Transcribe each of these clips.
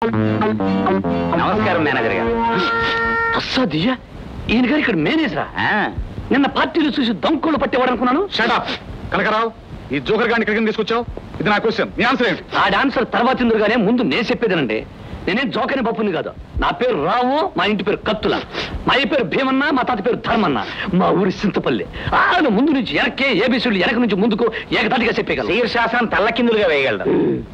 నమస్కారం మేనేజర్ గారు అస్సాదియ్యా ఈయన గారు ఇక్కడ మేనేజరా ఆ, నిన్న పార్టీలు చూసి దొంగలు పట్టేవాడు అనుకున్నాను షటప్ కనకరావు ఈ జోకర్ గారిని ఇక్కడికి తీసుకొచ్చావు ఇది నా క్వశ్చన్ నీ ఆన్సర్ ఏంటి ఆ డాన్సర్ తర్వాత ఇందురుగానే ముందు నేను చెప్పేదేనండి నేనేం జోకని పప్పుని కాదు నా పేరు రావు మా ఇంటి పేరు కత్తుల మా అయ్య పేరు భీమన్న మా తాత పేరు ధర్మన్న మా ఊరి సింతపల్లి ఆయన ముందు నుంచి వెనక్కే ఏబీసీలు వెనక నుంచి ముందుకు ఏకదాటిగా చెప్పేయగలరు శీర్షాసనం తల్లకిందులుగా వేయగలరు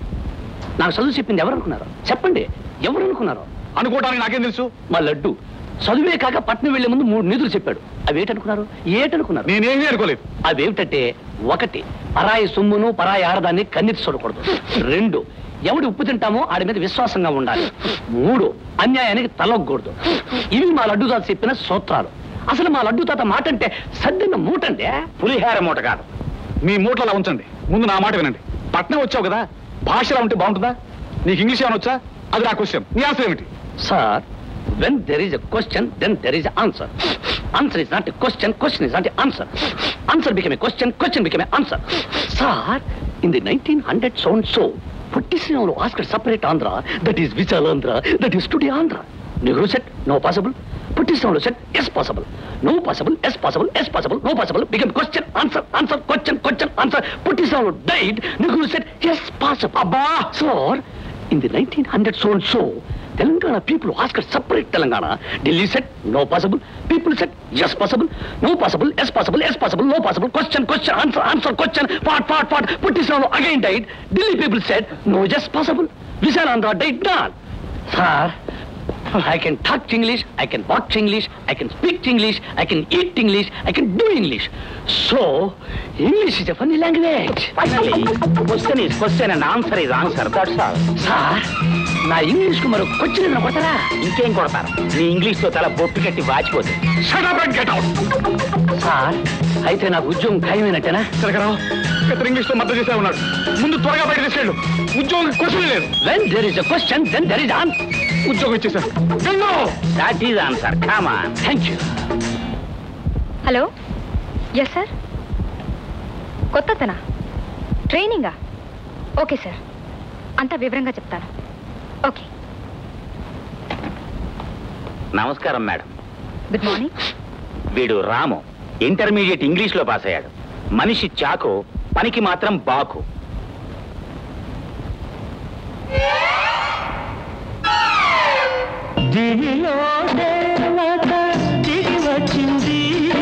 నాకు చదువు చెప్పింది ఎవరు అనుకున్నారు చెప్పండి ఎవరు అనుకున్నారు అనుకోవడానికి నాకేం తెలుసు మా లడ్డు చదువే కాక పట్నం వెళ్లే ముందు మూడు నిధులు చెప్పాడు అవి ఏటనుకున్నారు ఏటనుకున్నారు నేనేమీ అనుకోలేదు అవేమిటంటే ఒకటి పరాయి సొమ్మును పరాయి ఆడదాన్ని కన్నెత్తి చూడకూడదు రెండు ఎవడు ఉప్పు తింటామో ఆడి మీద విశ్వాసంగా ఉండాలి మూడు అన్యాయానికి తలొగ్గకూడదు ఇవి మా లడ్డు తాత చెప్పిన సూత్రాలు అసలు మా లడ్డు తాత మాట అంటే సద్దిన మూటంటే పులిహార మూట కాదు మీ మూటలు అలా ఉంచండి ముందు నా మాట వినండి పట్నం వచ్చావు కదా భాష ఎలా ఉంటే బాగుంటుందా నీకు ఇంగ్లీష్ ఏమైనా వచ్చా అది నా క్వశ్చన్ నీ ఆన్సర్ ఏమిటి sir when there is a question then there is answer answer is not a question question is not a answer answer become a question question become a answer sir in the nineteen hundred sound so Potti Sriramulu asked separate Andhra that is Vishalandhra that is today Andhra Nehru said no possible Potti Sriramulu said yes possible no possible yes possible yes possible no possible become question answer answer question question answer Potti Sriramulu died Nehru said yes possible అబ్బా sir in the 1900 so and so, Telangana people asked separate Telangana. Delhi said no possible. People said yes possible. No possible. Yes possible. Yes possible. No possible. Question, question, answer, answer, question. Part, part, part. Puttisano again died. Delhi people said no yes possible. Visalandra died not. Sir, I can talk English, I can watch English, I can speak English, I can eat English, I can do English. So, English is a funny language. Finally question is question and answer is answer that's all sir నా English కు మరో question కొడతారా ఇంకేం కొడతారు నీ English తో తల బొట్టు కట్టి వాచిపోతుంది Shut up and get out! Sir అయితే నాకు ఉద్యోగం ఖాయమైనట్టేనా కనకరావు ఇతను ఇంగ్లీష్ లో మద్దతు చేసే ఉన్నాడు ముందు త్వరగా బయట తీసుకెళ్ళు ఉద్యోగం క్వశ్చన్ లేదు when there is a question then there is an ఉద్యోగం ఇచ్చేసారు వెళ్ళు that is answer common thank you hello yes sir కొత్తతనా ట్రైనింగా ఓకే సార్ అంతా వివరంగా చెప్తాను ఓకే నమస్కారం మేడం గుడ్ మార్నింగ్ వీడు రాము ఇంటర్మీడియట్ ఇంగ్లీష్ లో పాస్ అయ్యాడు మనిషి చాకు పనికి మాత్రం బాకు దిగిలో దేవత దిగి వచ్చింది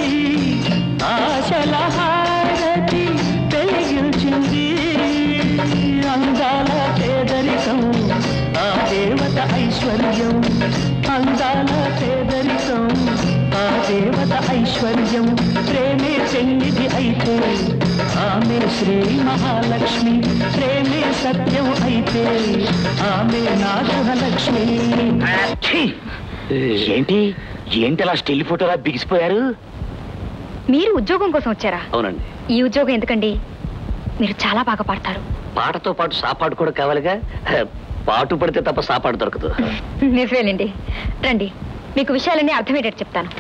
ఆశల హారతి వెలిగించింది అందాల పేదరికం ఆ దేవత ఐశ్వర్యం అందాల పేదరికం ఆ దేవత ఐశ్వర్యం ప్రేమే చెన్నిది అయితే ఆమె శ్రీ మహాలక్ష్మి ప్రేమే సత్యం అయితే ఆమె నాగలక్ష్మి ఛీ! ఏంటి ఏంటి అలా స్టిల్ ఫోటోలా బిగిసిపోయారు మీరు ఉద్యోగం కోసం వచ్చారా అవునండి ఈ ఉద్యోగం ఎందుకండి మీరు చాలా బాగా పాడతారు పాటతో పాటు సాపాటు కూడా కావాలిగా హ, పాటు పడితే తప్ప సాపాటు దొరకదు నిజమేనండి రండి మీకు విషయాలన్నీ అర్థమయ్యేటట్టు చెప్తాను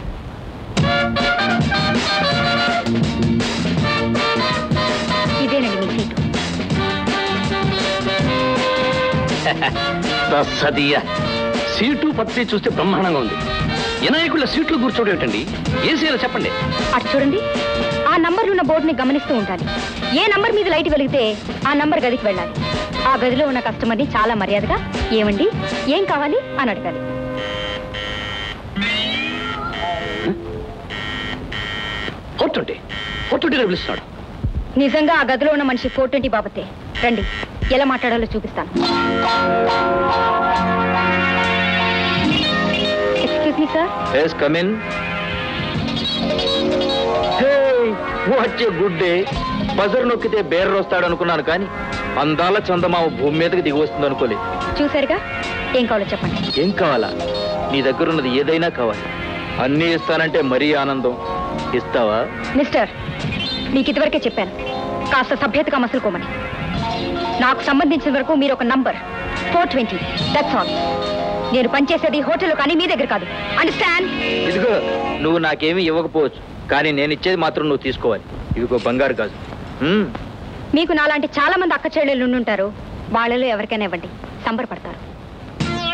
ఇదేనండి మీ సీటు సదియ సీటు పత్రి చూస్తే బ్రహ్మాండంగా ఉంది వినాయకుల సీట్లు కూర్చోవడం ఏంటండి ఏం చేయాలో చెప్పండి అటు చూడండి ఆ నంబర్లు ఉన్న బోర్డుని గమనిస్తూ ఉండాలి ఏ నంబర్ మీద లైట్ వెలిగితే ఆ నంబర్ గదికి వెళ్ళాలి ఆ గదిలో ఉన్న కస్టమర్ని చాలా మర్యాదగా ఏమండి ఏం కావాలి అని అడగాలి ఫోర్ ట్వంటీ ఫోర్ ట్వంటీ పిలుస్తున్నాడు నిజంగా ఆ గదిలో ఉన్న మనిషి ఫోర్ ట్వంటీ బాబతే రండి ఎలా మాట్లాడాలో చూపిస్తాను excuse me sir yes come in what good day buzzer నొక్కితే బేరర్ వస్తాడు అనుకున్నాను కానీ అందాల చందమామ భూమి మీదకి దిగి వస్తుంది అనుకోలేదు చూసారుగా ఏం కావాలో చెప్పండి ఏం కావాలా నీ దగ్గర ఉన్నది ఏదైనా కావాలి అన్నీ ఇస్తానంటే మరీ ఆనందం ఇస్తావా మిస్టర్ మీకు ఇదివరకే చెప్పాను కాస్త సభ్యతగా మసులుకోమని నాకు సంబంధించిన వరకు మీరు ఒక number four twenty that's all నేను పనిచేసేది హోటల్లో కానీ మీ దగ్గర కాదు అండర్స్టాండ్ ఇదిగో నువ్వు నాకేమీ ఇవ్వకపోవచ్చు కానీ నేను ఇచ్చేది మాత్రం నువ్వు తీసుకోవాలి ఇదిగో బంగారు కాదు మ్మ్. మీకు నాలాంటి చాలా మంది అక్క చెల్లెళ్ళు ఉండుంటారు వాళ్ళలో ఎవరికైనా ఇవ్వండి సంబరపడతారు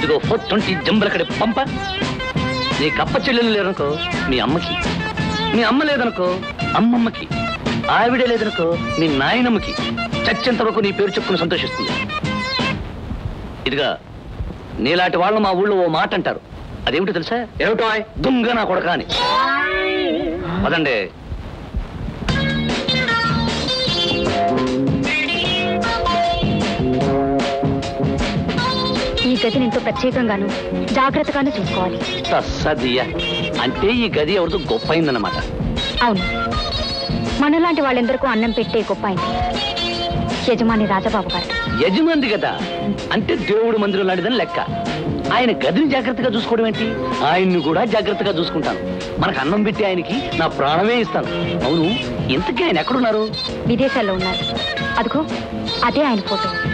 ఇదిగో ఫోర్ ట్వంటీ జంబలకడి పంప నీ కప్ప చెల్లెలు లేదనుకో మీ అమ్మకి మీ అమ్మ లేదనుకో అమ్మమ్మకి ఆవిడే లేదనుకో మీ నాయనమ్మకి చచ్చేంత వరకు నీ పేరు చెప్పుకుని సంతోషిస్తుంది ఇదిగా నీలాంటి వాళ్ళు మా ఊళ్ళో ఓ మాట అంటారు అదేమిటో తెలుసా ఏమిటో దుంగ నా కొడక అని పదండి ఈ గదిని ఎంతో ప్రత్యేకంగాను జాగ్రత్తగాను చూసుకోవాలి సదియ అంటే ఈ గది ఎవరితో గొప్ప అయిందన్నమాట అవును మనలాంటి వాళ్ళెందరికూ అన్నం పెట్టే గొప్ప అయింది యజమాని రాజబాబు గారు యజమాని కదా అంటే దేవుడు మందిరం లాంటిదని లెక్క ఆయన గదిని జాగ్రత్తగా చూసుకోవడం ఏంటి ఆయన్ని కూడా జాగ్రత్తగా చూసుకుంటాను మనకు అన్నం పెట్టి ఆయనకి నా ప్రాణమే ఇస్తాను అవును ఇంతకీ ఆయన ఎక్కడున్నారు విదేశాల్లో ఉన్నారు అదిగో అదే ఆయన ఫోటో